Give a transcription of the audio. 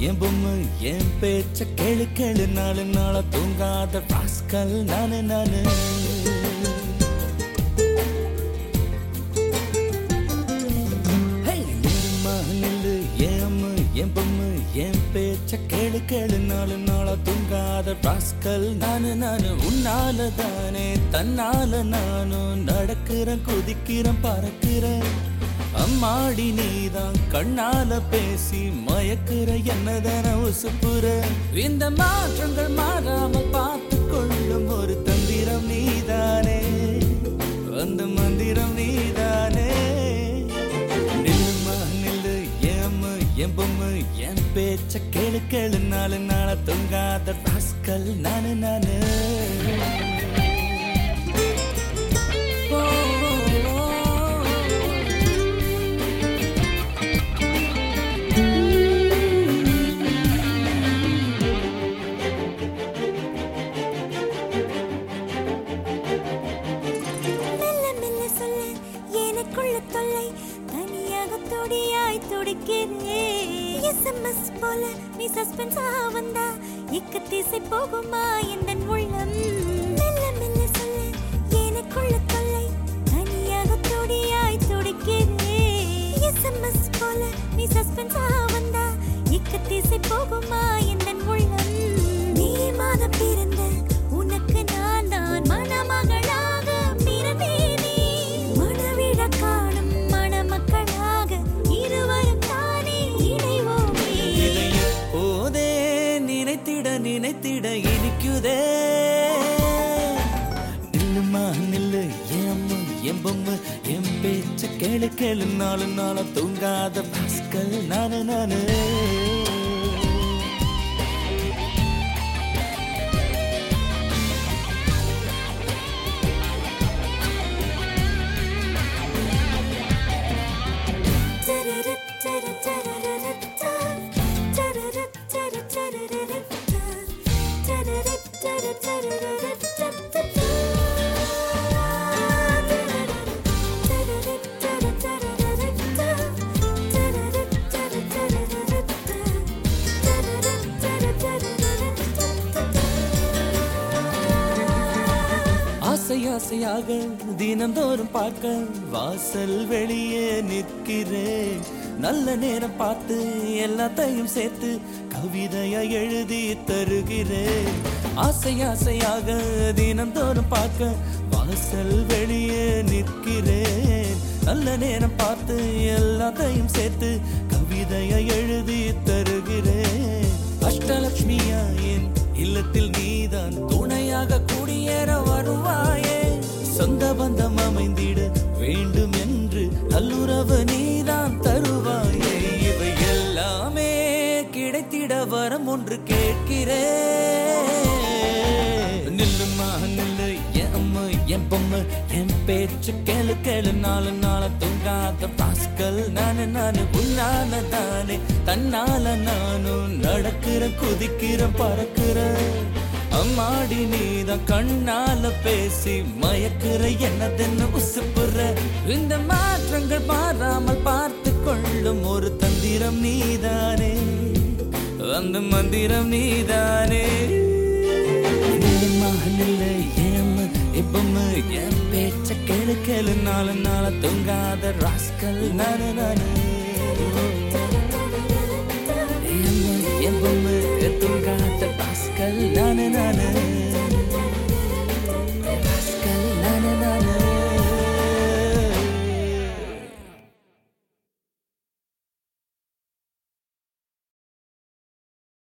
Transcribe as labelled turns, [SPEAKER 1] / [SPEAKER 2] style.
[SPEAKER 1] என் பொம்மை என் பேச்ச கேளு கேளு நாலு நாளா தூங்காத ராஸ்கல் நானு நானு ஹே, நில்லும்மா, நில்லு, என் அம்மு, என் பொம்மை, என் பேச்ச கேளு கேளு நாலு நாளா தூங்காத ராஸ்கல் நானு நானு உன்னால தானே தன்னால நானும் நடக்கிறேன் குதிக்கிறேன் பறக்கிறேன் அம்மாடி நீதான் கண்ணால பேசி மயக்குற என்னதான உசுப்புற இந்த மாற்றங்கள் மாறாம பார்த்து கொள்ளும் ஒரு தந்திரம் நீதானே அந்த மந்திரம் நீதானே நில்லுமா நில்லு ஏம்மு என் பொம்மு என் பேச்ச கேளு கேளு நாலு நாளா தூங்காத ராஸ்கல் நானு நானு ஓ, ஓ, ஓ.
[SPEAKER 2] மெல்ல மெல்ல சொல்ல எனக்குள்ள தொல்லை தனியாக துடியாய் துடிக்கிறேன் எஸ்எம்எஸ் போல நீ சஸ்பென்ஸா வந்தா இக்கு திசை போகுமா எந்த உள்ளம் மெல்ல மெல்ல சொல்ல எனக்குள்ள தொல்லை தனியாக துடியாய் துடிக்கிறேன் எஸ்எம்எஸ் போல நீ சஸ்பென்ஸா வந்தா இக்கு திசை போகுமா எந்த உள்ளம் நீ மாதம் பிறந்த உனக்கு நான் தான் மணமகளாக பிறந்தேனே மணவிழ காணும் மணமக்களாக இருவரும் தானே இணைவோமே
[SPEAKER 1] இதை எப்போதே நினைத்திட நினைத்திட இனிக்குதே நில்லுமா நில்லு என் அம்மா என் பொம்மை என் பேச்சு கேளு கேளு நாலு நாளா தூங்காத பாஸ்கல் நானு நானு ஆசை ஆசையாக தினந்தோறும் பார்க்க வாசல் வெளியே நிற்கிறேன் நல்ல நேரம் பார்த்து எல்லாத்தையும் சேர்த்து கவிதையா எழுதி தருகிறேன் ஆசை ஆசையாக தினந்தோறும் பார்க்க வாசல் வெளியே நிற்கிறேன் நல்ல நேரம் பார்த்து எல்லாத்தையும் சேர்த்து கவிதையா எழுதி தருகிறேன் அஷ்டலட்சுமியா என் இல்லத்தில் நீதான் துணையாக குடியேற வருவாயே சொந்த பந்தம் அமைந்திட வேண்டும் என்று நல்லுறவு நீதான் தருவாயே இவை எல்லாமே கிடைத்திட வரம் ஒன்று கேட்கிறேன் நில்லுமா நில்லு என் அம்மா என் பொம்மை என் பேச்சு கேளு கேளு நாலு நாள தூங்காத பாஸ்கல் நானு நானு உன்னால தானே தன்னால நானும் நடக்கிற குதிக்கிற பறக்கிற அம்மாடி நீதான் கண்ணால பேசி மயக்கிற என்னதென்ன உசுப்புற இந்த மாற்றங்கள் மாறாமல் பார்த்து கொள்ளும் ஒரு தந்திரம் நீதானே அந்த மந்திரம் நீதானே நில்லுமா, நில்லு, ஏம்மா, இப்பம்மா, என் பேச்ச கேளு கேளு நாலு நாள தூங்காத ராஸ்கல் நானு நானு ஏம்மா, எப்பம்மா, தூங்காத ராஸ்கல் நானு நானு ராஸ்கல் நானு நானு